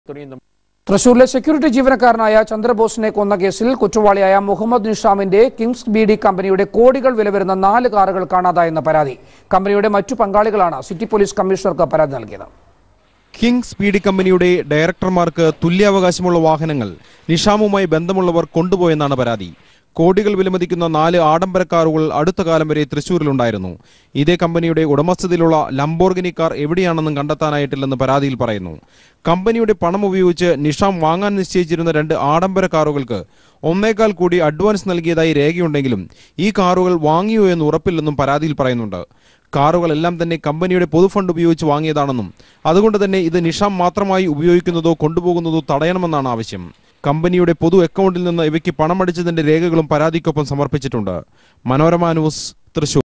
തുണിയുന്നു തൃശൂരിലെ സെക്യൂരിറ്റി ജീവനക്കാരനായ ചന്ദ്രബോസിനെ കൊന്ന കേസിൽ കുറ്റവാളിയായ മുഹമ്മദ് നിഷാമിന്റെ കിങ്സ് ബി ഡി കമ്പനിയുടെ കോടികൾ വില വരുന്ന നാല് കാറുകൾ കാണാതായെന്ന പരാതി കമ്പനിയുടെ മറ്റു പങ്കാളികളാണ് സിറ്റി പോലീസ് കമ്മീഷണർക്ക് പരാതി നൽകിയത് കിങ് സ്പീഡ് കമ്പനിയുടെ ഡയറക്ടർമാർക്ക് തുല്യാവകാശമുള്ള വാഹനങ്ങൾ നിഷാമുമായി ബന്ധമുള്ളവർ കൊണ്ടുപോയെന്നാണ് പരാതി കോടികൾ വിലമതിക്കുന്ന നാല് ആഡംബര കാറുകൾ അടുത്ത കാലം വരെ തൃശൂരിലുണ്ടായിരുന്നു ഇതേ കമ്പനിയുടെ ഉടമസ്ഥതയിലുള്ള ലംബോർഗിനി കാർ എവിടെയാണെന്നും കണ്ടെത്താനായിട്ടില്ലെന്ന് പരാതിയിൽ പറയുന്നു കമ്പനിയുടെ പണം ഉപയോഗിച്ച് നിഷാം വാങ്ങാൻ നിശ്ചയിച്ചിരുന്ന രണ്ട് ആഡംബര കാറുകൾക്ക് ഒന്നേക്കാൾ കൂടി അഡ്വാൻസ് നൽകിയതായി രേഖയുണ്ടെങ്കിലും ഈ കാറുകൾ വാങ്ങിയോ എന്ന് ഉറപ്പില്ലെന്നും പരാതിയിൽ പറയുന്നുണ്ട് കാറുകളെല്ലാം തന്നെ കമ്പനിയുടെ പൊതുഫണ്ട് ഉപയോഗിച്ച് വാങ്ങിയതാണെന്നും അതുകൊണ്ട് തന്നെ ഇത് നിഷാം മാത്രമായി ഉപയോഗിക്കുന്നതോ കൊണ്ടുപോകുന്നതോ തടയണമെന്നാണ് ആവശ്യം കമ്പനിയുടെ പൊതു അക്കൗണ്ടിൽ നിന്ന് ഇവയ്ക്ക് പണമടിച്ചതിന്റെ രേഖകളും പരാതിക്കൊപ്പം സമർപ്പിച്ചിട്ടുണ്ട് മനോരമ ന്യൂസ് തൃശൂർ